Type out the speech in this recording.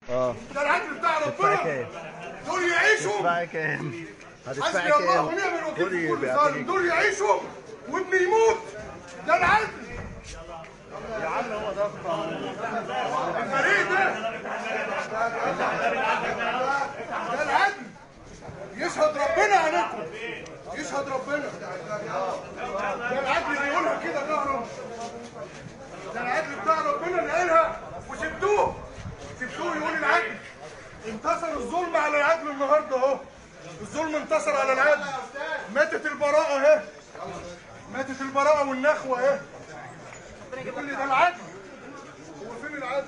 اه ده العدل بتاع هتدفعي ربنا كام؟ دول يعيشوا هتدفعي كام؟ هتدفعي حسبي الله كام؟ ونعم الوكيل خدي في كل بيعطيك ظالم دول يعيشوا وابني يموت ده العدل يا عم هو ده الفريق ده ده العدل يشهد ربنا عليكم يشهد ربنا ده العدل اللي يقولها كده ظهره ده العدل بتاع ربنا اللي قالها وسبتوه سبتوه يقول العدل انتصر الظلم على العدل النهارده اهو الظلم انتصر على العدل ماتت البراءة اهي ماتت البراءة والنخوة اهي يقول لي ده العدل هو فين العدل؟